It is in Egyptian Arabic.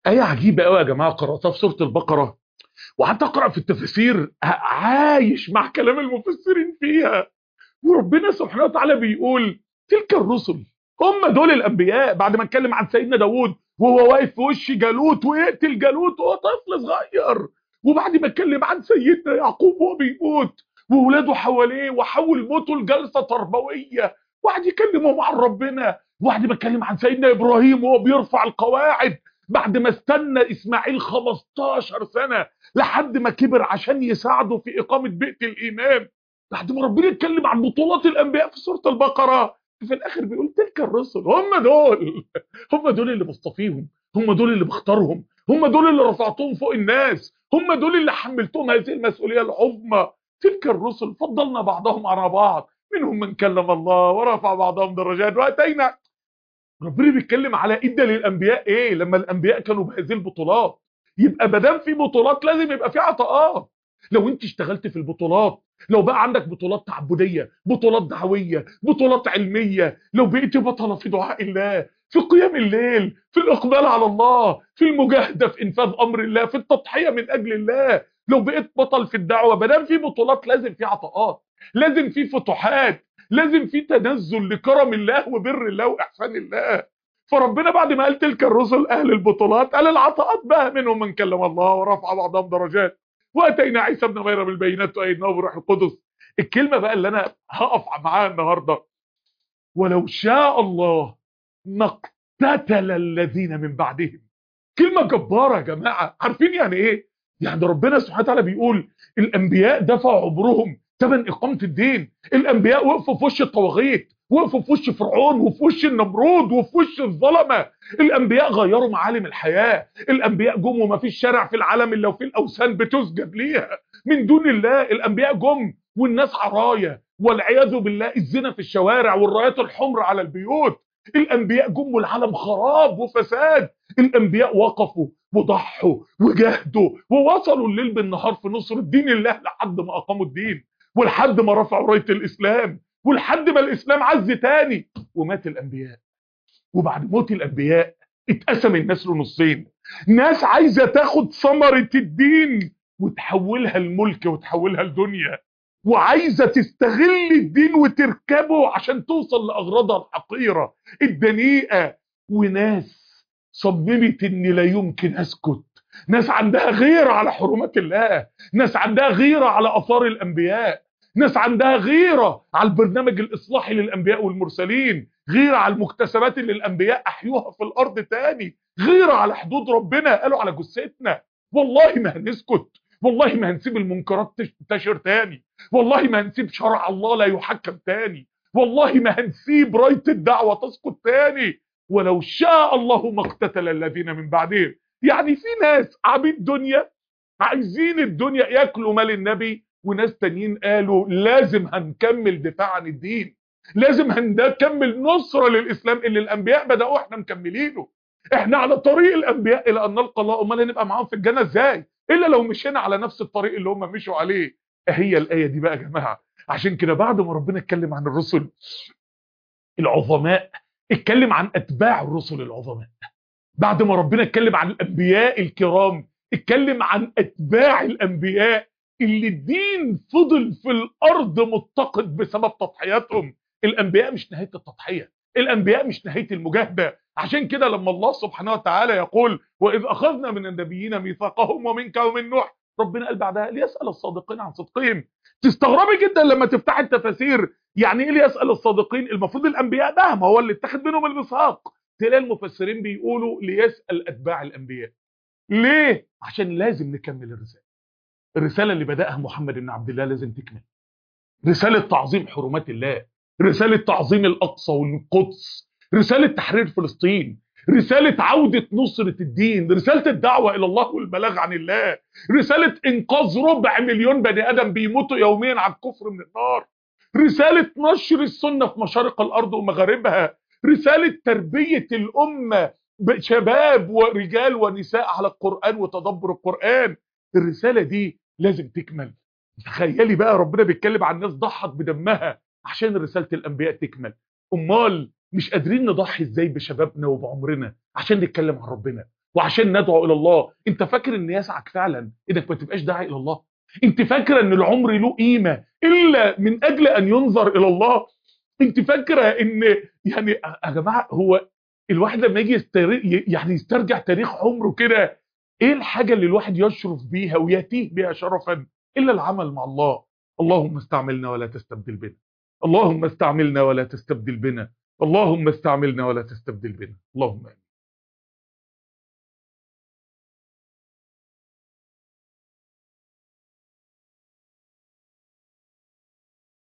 آية عجيبة قوي يا جماعة قرأتها في سورة البقرة وقعدت أقرأ في التفاسير عايش مع كلام المفسرين فيها وربنا سبحانه وتعالى بيقول تلك الرسل هم دول الأنبياء بعد ما اتكلم عن سيدنا داوود وهو واقف في وش جالوت ويقتل جالوت وهو طفل صغير وبعد ما اتكلم عن سيدنا يعقوب وهو بيموت وولاده حواليه وحول موته لجلسة تربوية وقعد يكلمهم عن ربنا وبعد ما اتكلم عن سيدنا إبراهيم وهو بيرفع القواعد بعد ما استنى إسماعيل 15 سنة لحد ما كبر عشان يساعده في إقامة بيئة الإيمان بعد ما ربنا اتكلم عن بطولات الأنبياء في سورة البقرة في الآخر بيقول تلك الرسل هم دول هم دول اللي مصطفيهم هم دول اللي بختارهم هم دول اللي رفعتهم فوق الناس هم دول اللي حملتهم هذه المسؤولية العظمى تلك الرسل فضلنا بعضهم على بعض منهم من كلم الله ورفع بعضهم درجات واتينا ربنا بيتكلم على ادى للانبياء ايه لما الانبياء كانوا بهذه البطولات يبقى ما دام في بطولات لازم يبقى في عطاءات لو انت اشتغلت في البطولات لو بقى عندك بطولات تعبديه بطولات دعويه بطولات علميه لو بقيت بطله في دعاء الله في قيام الليل في الاقبال على الله في المجاهده في انفاذ امر الله في التضحيه من اجل الله لو بقيت بطل في الدعوه ما دام في بطولات لازم في عطاءات لازم في فتوحات لازم في تنزل لكرم الله وبر الله واحسان الله فربنا بعد ما قال تلك الرسل اهل البطولات قال العطاءات بقى منهم من كلم الله ورفع بعضهم درجات واتينا عيسى ابن مريم بالبينات وايدناه بروح القدس الكلمه بقى اللي انا هقف معاها النهارده ولو شاء الله ما اقتتل الذين من بعدهم كلمه جباره يا جماعه عارفين يعني ايه يعني ربنا سبحانه وتعالى بيقول الانبياء دفعوا عمرهم ثمن اقامه الدين الانبياء وقفوا في وش الطواغيت وقفوا في وش فرعون وفي وش النمرود وفي وش الظلمه الانبياء غيروا معالم الحياه الانبياء جم وما فيش شارع في العالم الا وفيه الاوثان بتسجد ليها من دون الله الانبياء جم والناس عرايا والعياذ بالله الزنا في الشوارع والرايات الحمر على البيوت الانبياء جم والعالم خراب وفساد الانبياء وقفوا وضحوا وجاهدوا ووصلوا الليل بالنهار في نصر دين الله لحد ما اقاموا الدين ولحد ما رفعوا رايه الاسلام ولحد ما الاسلام عز تاني ومات الانبياء وبعد موت الانبياء اتقسم الناس لنصين ناس عايزه تاخد ثمره الدين وتحولها لملك وتحولها لدنيا وعايزه تستغل الدين وتركبه عشان توصل لاغراضها الحقيره الدنيئه وناس صممت ان لا يمكن اسكت ناس عندها غيره على حرمات الله ناس عندها غيره على اثار الانبياء ناس عندها غيره على البرنامج الاصلاحي للانبياء والمرسلين غيره على المكتسبات اللي الانبياء احيوها في الارض تاني غيره على حدود ربنا قالوا على جثتنا والله ما هنسكت والله ما هنسيب المنكرات تنتشر تاني والله ما هنسيب شرع الله لا يحكم تاني والله ما هنسيب رايه الدعوه تسقط تاني ولو شاء الله ما اقتتل الذين من بعدهم يعني في ناس عبيد دنيا عايزين الدنيا ياكلوا مال النبي وناس تانيين قالوا لازم هنكمل دفاع عن الدين لازم هنكمل نصرة للإسلام اللي الأنبياء بدأوا احنا مكملينه احنا على طريق الأنبياء إلى أن نلقى الله أمال نبقى معاهم في الجنة ازاي إلا لو مشينا على نفس الطريق اللي هم مشوا عليه هي الآية دي بقى يا جماعة عشان كده بعد ما ربنا اتكلم عن الرسل العظماء اتكلم عن أتباع الرسل العظماء بعد ما ربنا اتكلم عن الأنبياء الكرام اتكلم عن أتباع الأنبياء اللي الدين فضل في الارض متقد بسبب تضحياتهم الانبياء مش نهايه التضحيه الانبياء مش نهايه المجاهده عشان كده لما الله سبحانه وتعالى يقول واذ اخذنا من النبيين ميثاقهم ومنك ومن نوح ربنا قال بعدها ليسال الصادقين عن صدقهم تستغربي جدا لما تفتح التفاسير يعني ايه ليسال الصادقين المفروض الانبياء ده ما هو اللي اتخذ منهم الميثاق تلاقي المفسرين بيقولوا ليسال اتباع الانبياء ليه عشان لازم نكمل الرساله الرسالة اللي بدأها محمد بن عبد الله لازم تكمل رسالة تعظيم حرمات الله رسالة تعظيم الأقصى والقدس رسالة تحرير فلسطين رسالة عودة نصرة الدين رسالة الدعوة إلى الله والبلاغ عن الله رسالة إنقاذ ربع مليون بني آدم بيموتوا يوميا على الكفر من النار رسالة نشر السنة في مشارق الأرض ومغاربها رسالة تربية الأمة شباب ورجال ونساء على القرآن وتدبر القرآن الرسالة دي لازم تكمل تخيلي بقى ربنا بيتكلم عن ناس ضحت بدمها عشان رسالة الأنبياء تكمل أمال مش قادرين نضحي ازاي بشبابنا وبعمرنا عشان نتكلم عن ربنا وعشان ندعو الى الله انت فاكر ان يسعك فعلا انك ما تبقاش داعي الى الله انت فاكره ان العمر له قيمه الا من اجل ان ينظر الى الله انت فاكره ان يعني يا جماعه هو الواحد لما يجي يستر... يعني يسترجع تاريخ عمره كده ايه الحاجه اللي الواحد يشرف بيها ويتيه بها شرفا الا العمل مع الله اللهم استعملنا ولا تستبدل بنا اللهم استعملنا ولا تستبدل بنا اللهم استعملنا ولا تستبدل بنا اللهم امين